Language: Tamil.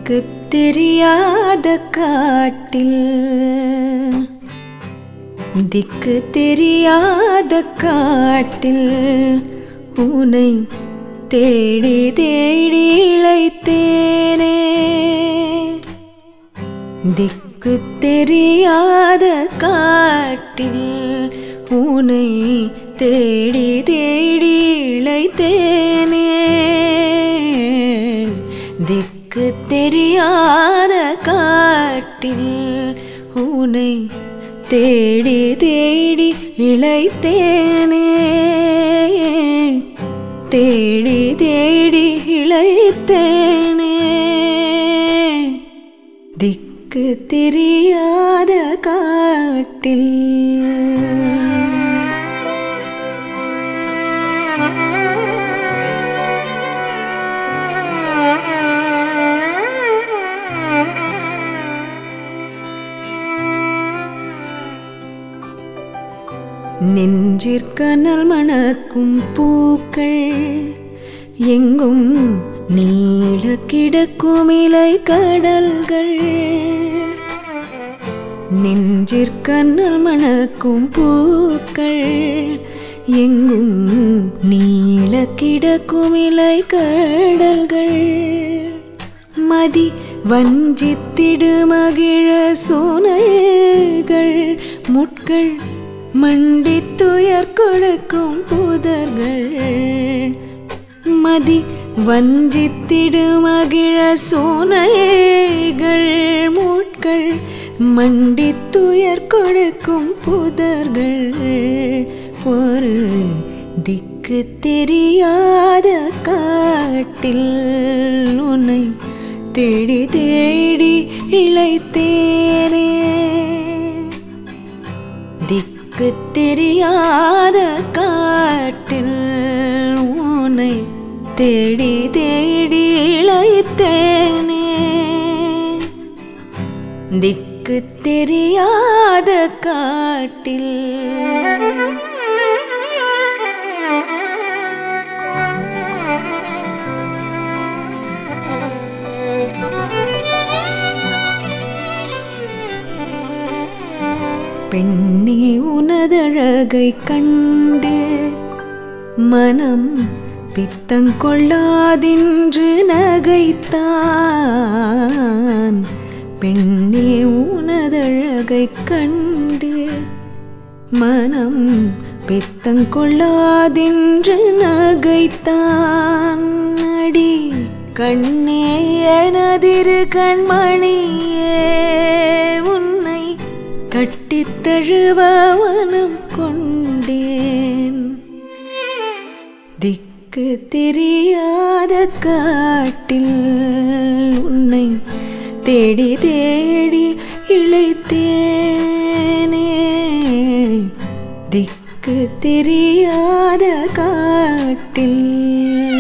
திக்கு தெரியாத காட்டில் திக்கு தெரியாத காட்டில் உனை தேடி தேடி இழைத்தேனே திக்கு தெரியாத காட்டில் உனை தேடி தேடி இழைத்தேனே திக்கு தெரியாத காட்டில் உனை தேடி தேடி இழைத்தேனே தேடி தேடி இழைத்தேனே திக்கு தெரியாத காட்டில் நெஞ்சிற்கனல் மணக்கும் பூக்கள் எங்கும் நீள கிடக்கும் இலை கடல்கள் நெஞ்சிற்கனல் மணக்கும் பூக்கள் எங்கும் நீள கிடக்கும் இலை கடல்கள் மதி வஞ்சித்திடு மகிழ சோனைகள் முட்கள் மண்டி துயர் கொடுக்கும் புதர்கள் மதி வஞ்சித்திடு மகிழ சோனைகள் முட்கள் மண்டி துயர் கொடுக்கும் புதர்கள் ஒரு திக்கு தெரியாத காட்டில் உன்னை தேடி தேடி இழைத்தேனே திக்கு தெரியாத காட்டில் உன்னை தேடி தேடி இழைத்தேனே திக்கு தெரியாத காட்டில் பெண்ணே உனதழகை கண்டு மனம் பித்தங்கொள்ளாதின்று நகைத்தான் பெண்ணே உனதழகை கண்டு மனம் பித்தங்கொள்ளாதின்று நகைத்தான் அடி கண்ணே எனதிரு கண்மணியே உன்னை கட்டித் தழுவ மனம் கொண்டேன் திக்கு தெரியாத காட்டில் உன்னை தேடி தேடி இழைத்தேனே திக்கு தெரியாத காட்டில்